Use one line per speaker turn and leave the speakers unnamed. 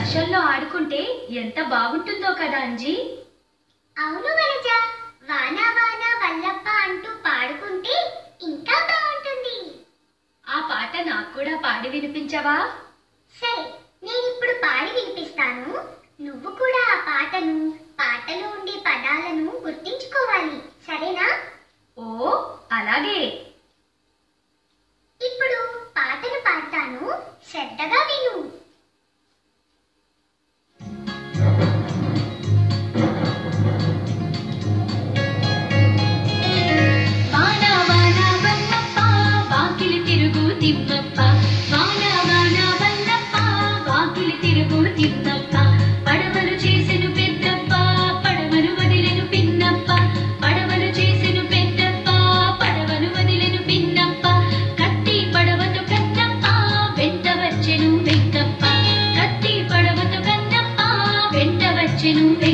వర్షంలో ఆడుకుంటే ఎంత బాగుంటుందో కదా అంజీ
అవును వనజ వాన వాన వల్లప్ప అంటూ పాడుకుంటే ఇంకా బాగుంటుంది
ఆ పాట నాకు కూడా పాడి వినిపించవా
సరే నేను ఇప్పుడు పాడి వినిపిస్తాను నువ్వు కూడా ఆ పాటను పాటలో ఉండే పదాలను గుర్తించుకోవాలి సరేనా
ఓ అలాగే
ఇప్పుడు పాటను పాడతాను శ్రద్ధగా విను
వాన వాన వల్లప్ప వాకిలి తిరుగు తిమ్మప్ప వాన వాన వల్లప్ప వాకిలి తిరుగు తిమ్మప్ప పడవలు చేసెను పెద్దప్ప పడవలు వదిలెను పిన్నప్ప పడవలు చేసెను పెద్దప్ప పడవలు వదిలెను పిన్నప్ప కత్తి పడవతో కన్నప్ప వెంట వచ్చెను వెంకప్ప కత్తి పడవతో కన్నప్ప వెంట వచ్చెను వెంకప్ప